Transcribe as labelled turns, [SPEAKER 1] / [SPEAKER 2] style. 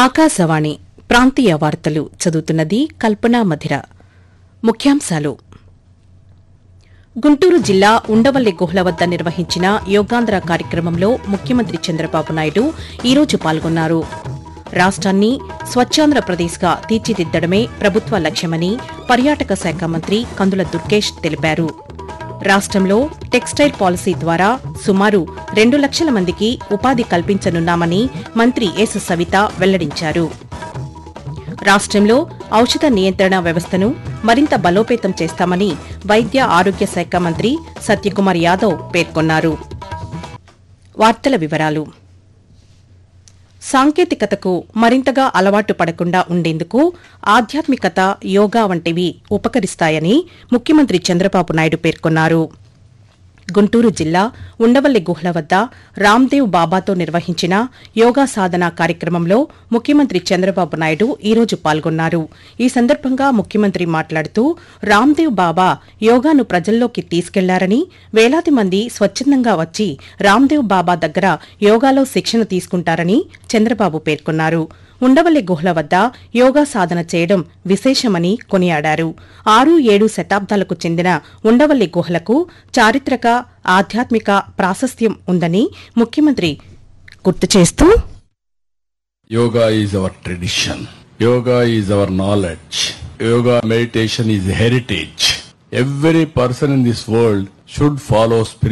[SPEAKER 1] ఆకాశవాణి ప్రాంతీయ వార్తలు చదువుతున్నది కల్పనా మధిర ముఖ్యాంశాలు గుంటూరు జిల్లా ఉండవల్లి గుహల వద్ద నిర్వహించిన యోగాంధ్ర కార్యక్రమంలో ముఖ్యమంత్రి చంద్రబాబు నాయుడు ఈరోజు పాల్గొన్నారు రాష్ట్రాన్ని స్వచ్ఛాంధ్రప్రదేశ్గా తీర్చిదిద్దడమే ప్రభుత్వ లక్ష్యమని పర్యాటక శాఖ మంత్రి కందుల దుర్గేష్ తెలిపారు రాష్ట్రంలో టెక్స్టైల్ పాలసీ ద్వారా సుమారు రెండు లక్షల మందికి ఉపాధి కల్పించనున్నామని మంత్రి ఎస్ సవిత వెల్లడించారు రాష్ట్రంలో ఔషధ నియంత్రణ వ్యవస్థను మరింత బలోపేతం చేస్తామని వైద్య ఆరోగ్య శాఖ మంత్రి సత్యకుమార్ యాదవ్ పేర్కొన్నారు వార్తల వివరాలు సాంకేతికతకు మరింతగా అలవాటు పడకుండా ఉండేందుకు ఆధ్యాత్మికత యోగా వంటివి ఉపకరిస్తాయని ముఖ్యమంత్రి చంద్రబాబు నాయుడు పేర్కొన్నారు గుంటూరు జిల్లా ఉండవల్లి గుహల వద్ద రామ్దేవ్ బాబాతో నిర్వహించిన యోగా సాధన కార్యక్రమంలో ముఖ్యమంత్రి చంద్రబాబు నాయుడు ఈరోజు పాల్గొన్నారు ఈ సందర్భంగా ముఖ్యమంత్రి మాట్లాడుతూ రామ్దేవ్ బాబా యోగాను ప్రజల్లోకి తీసుకెళ్లారని వేలాది మంది స్వచ్ఛందంగా వచ్చి రామ్దేవ్ బాబా దగ్గర యోగాలో శిక్షణ తీసుకుంటారని చంద్రబాబు పేర్కొన్నారు ఉండవల్లి గుహల వద్ద యోగా సాధన చేయడం విశేషమని కొనియాడారు ఆరు ఏడు శతాబ్దాలకు చెందిన ఉండవల్లి గుహలకు చారిత్రక ఆధ్యాత్మిక ప్రాశస్త్యం ఉందని ముఖ్యమంత్రి గుర్తు చేస్తూ
[SPEAKER 2] Yoga is our tradition. Yoga is our knowledge. Yoga meditation is heritage. Every person in this world should follow spiritual